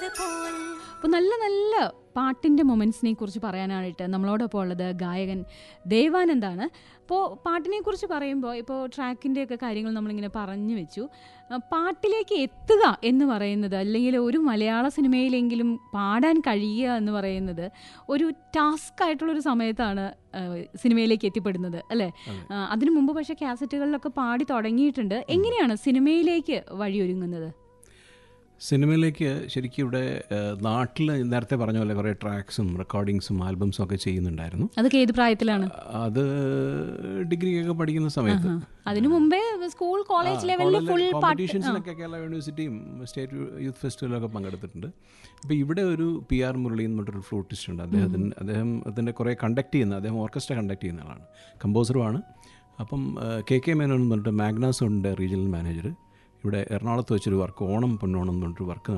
പൂത്തത് പോൽ അപ്പോൾ നല്ല നല്ല പാട്ടിൻ്റെ മൊമെൻറ്റ്സിനെ കുറിച്ച് പറയാനായിട്ട് നമ്മളോടൊപ്പം ഉള്ളത് ഗായകൻ ദേവാനന്ദാണ് അപ്പോൾ പാട്ടിനെ കുറിച്ച് പറയുമ്പോൾ ഇപ്പോൾ ട്രാക്കിൻ്റെ ഒക്കെ കാര്യങ്ങൾ നമ്മളിങ്ങനെ പറഞ്ഞു വെച്ചു ആ, പാട്ടിലേക്ക് എത്തുക എന്ന് പറയുന്നത് അല്ലെങ്കിൽ ഒരു മലയാള സിനിമയിലെങ്കിലും പാടാൻ കഴിയുക എന്ന് പറയുന്നത് ഒരു ടാസ്ക് ആയിട്ടുള്ളൊരു സമയത്താണ് ആ, സിനിമയിലേക്ക് എത്തിപ്പെടുന്നത് അല്ലേ ആ, അതിനു മുമ്പ് പക്ഷേ കാസറ്റുകളിലൊക്കെ പാടി തുടങ്ങിയിട്ടുണ്ട് എങ്ങനെയാണ് സിനിമയിലേക്ക് വഴിയൊരുങ്ങുന്നത് സിനിമയിലേക്ക് ശരിക്കും ഇവിടെ നാട്ടിൽ നേരത്തെ പറഞ്ഞ പോലെ കുറേ ട്രാക്സും റെക്കോർഡിങ്സും ആൽബംസും ഒക്കെ ചെയ്യുന്നുണ്ടായിരുന്നു അതൊക്കെ ഏത് പ്രായത്തിലാണ് അത് ഡിഗ്രിക്കൊക്കെ പഠിക്കുന്ന സമയത്ത് അതിനു മുമ്പേ സ്കൂൾ കോളേജ് ലെവലിൽ ഫുൾ പാട്ട് കോമ്പറ്റീഷൻസിലൊക്കെ കേരള യൂണിവേഴ്സിറ്റിയും സ്റ്റേറ്റ് യൂത്ത് ഫെസ്റ്റിവലൊക്കെ പങ്കെടുത്തിട്ടുണ്ട് അപ്പോൾ ഇവിടെ ഒരു പി ആർ മുരളി എന്ന് പറഞ്ഞൊരു ഫ്ലൂട്ടിസ്റ്റ് ഉണ്ട് അദ്ദേഹത്തിന് അദ്ദേഹം അതിൻ്റെ കുറേ കണ്ടക്ട് ചെയ്യുന്ന അദ്ദേഹം ഓർക്കസ്ട്ര കണ്ടക്ട് ചെയ്യുന്ന ആളാണ് കമ്പോസറുമാണ് അപ്പം കെ കെ മേനോൻ എന്ന് പറഞ്ഞിട്ട് മാഗ്നാസോണിൻ്റെ റീജിയണൽ മാനേജർ ഇവിടെ എറണാകുളത്ത് വെച്ചൊരു വർക്ക് ഓണം പൊന്നോണം എന്ന് പറഞ്ഞിട്ട് വർക്ക്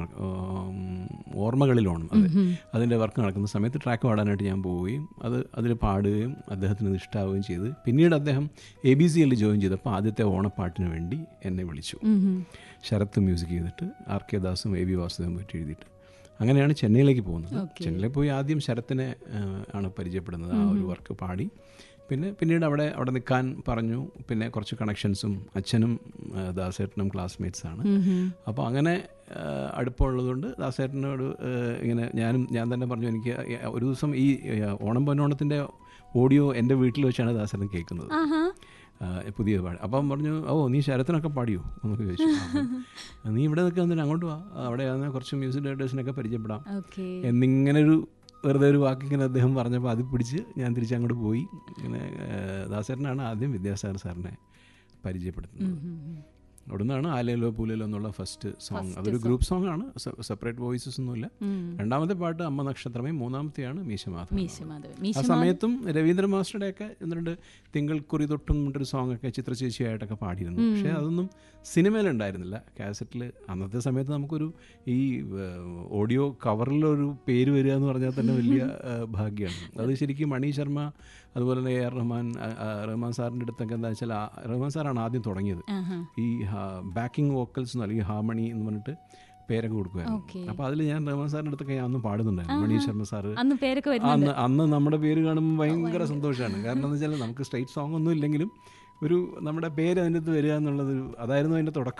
ഓർമ്മകളിൽ ഓണം അതെ അതിൻ്റെ വർക്ക് നടക്കുന്ന സമയത്ത് ട്രാക്ക് പാടാനായിട്ട് ഞാൻ പോവുകയും അത് അതിൽ പാടുകയും അദ്ദേഹത്തിന് അത് ഇഷ്ടാവുകയും ചെയ്ത് പിന്നീട് അദ്ദേഹം എ ബി സി എല്ലിൽ ജോയിൻ ചെയ്തപ്പോൾ ആദ്യത്തെ ഓണപ്പാട്ടിന് വേണ്ടി എന്നെ വിളിച്ചു ശരത്ത് മ്യൂസിക് ചെയ്തിട്ട് ആർ കെ ദാസും എ ബി വാസുദേവൻ പറ്റി എഴുതിയിട്ട് അങ്ങനെയാണ് ചെന്നൈയിലേക്ക് പോകുന്നത് ചെന്നൈയിൽ പോയി ആദ്യം ശരത്തിനെ ആ, ആണ് പരിചയപ്പെടുന്നത് ആ ഒരു വർക്ക് പാടി പിന്നെ പിന്നീട് അവിടെ അവിടെ നിൽക്കാൻ പറഞ്ഞു പിന്നെ കുറച്ച് കണക്ഷൻസും അച്ഛനും ആ, ദാസേട്ടനും ക്ലാസ്മേറ്റ്സ് ആണ് അപ്പോൾ അങ്ങനെ ആ, അടുപ്പമുള്ളതുകൊണ്ട് ദാസേട്ടനോട് ആ, ഇങ്ങനെ ഞാനും ഞാൻ തന്നെ പറഞ്ഞു എനിക്ക് ഒരു ദിവസം ഈ ആ, ഓണം പൊന്നോണത്തിൻ്റെ ഓഡിയോ എൻ്റെ വീട്ടിൽ വെച്ചാണ് ദാസേട്ടൻ കേൾക്കുന്നത് ആഹാ ആ, പുതിയ പാടി അപ്പം പറഞ്ഞു ഓ നീ ശരത്തിനൊക്കെ പാടിയോ എന്നൊക്കെ ചോദിച്ചു അപ്പം, നീ ഇവിടെ നിൽക്കുക എന്നിട്ട് അങ്ങോട്ട് വാ അവിടെ ആണെങ്കിൽ കുറച്ച് മ്യൂസിക് ഡയറക്ടേഴ്സിനൊക്കെ പരിചയപ്പെടാം ഓക്കെ എന്നിങ്ങനെ ഒരു വെറുതെ ഒരു വാക്കിങ്ങനെ അദ്ദേഹം പറഞ്ഞപ്പോൾ അത് പിടിച്ച് ഞാൻ തിരിച്ചങ്ങോട്ട് പോയി ഇങ്ങനെ ആ, ദാസേട്ടനാണ് ആദ്യം വിദ്യാസാഗർ സാറിനെ പരിചയപ്പെടുത്തുന്നത് അവിടെ നിന്നാണ് ആലയിലോ പൂലയിലോ എന്നുള്ള ഫസ്റ്റ് സോങ് അതൊരു ഗ്രൂപ്പ് സോങ് ആണ് സെപ്പറേറ്റ് വോയിസസ് ഒന്നുമില്ല രണ്ടാമത്തെ പാട്ട് അമ്മ നക്ഷത്രമേ മൂന്നാമത്തെയാണ് മീശമാധവൻ മീശമാധവൻ ആ മീശ സമയത്തും രവീന്ദ്ര മാസ്റ്ററുടെ ഒക്കെ എന്നിട്ട് തിങ്കൾ കുറി തൊട്ടും ഒരു സോങ് ഒക്കെ ചിത്രചേച്ചിയായിട്ടൊക്കെ പാടിയിരുന്നു പക്ഷേ അതൊന്നും സിനിമയിലുണ്ടായിരുന്നില്ല കാസറ്റിൽ അന്നത്തെ സമയത്ത് നമുക്കൊരു ഈ ഓഡിയോ കവറിലൊരു പേര് വരിക എന്ന് പറഞ്ഞാൽ തന്നെ വലിയ ആ, ഭാഗ്യമാണ് അത് ശരിക്കും മണി ശർമ്മ അതുപോലെ തന്നെ എ ആർ റഹ്മാൻ ആ, ആ, റഹ്മാൻ സാറിൻ്റെ അടുത്തൊക്കെ എന്താ വെച്ചാൽ ആ- റഹ്മാൻ സാറാണ് ആദ്യം തുടങ്ങിയത് ആഹാ. ഈ ബാക്കിംഗ് വോക്കൽസ് എന്ന് അല്ലെങ്കിൽ ഹാർമണി എന്ന് പറഞ്ഞിട്ട് പേരൊക്കെ കൊടുക്കുമായിരുന്നു Okay. അപ്പോൾ അതിൽ ഞാൻ റഹ്മാൻ സാറിൻ്റെ അടുത്തൊക്കെ ഞാൻ അന്ന് പാടുന്നുണ്ടായിരുന്നു മണി ശർമ്മ സാറ് അന്ന് പേരൊക്കെ വരുന്നുണ്ട് അന്ന് അന്ന് നമ്മുടെ പേര് കാണുമ്പോൾ ഭയങ്കര സന്തോഷമാണ് കാരണം എന്ന് വെച്ചാൽ നമുക്ക് സ്ട്രൈറ്റ് സോങ് ഒന്നും ഇല്ലെങ്കിലും ഒരു നമ്മുടെ പേര് അതിൻ്റെ അകത്ത് വരിക എന്നുള്ളത് ഒരു- അതായിരുന്നു അതിൻ്റെ തുടക്കം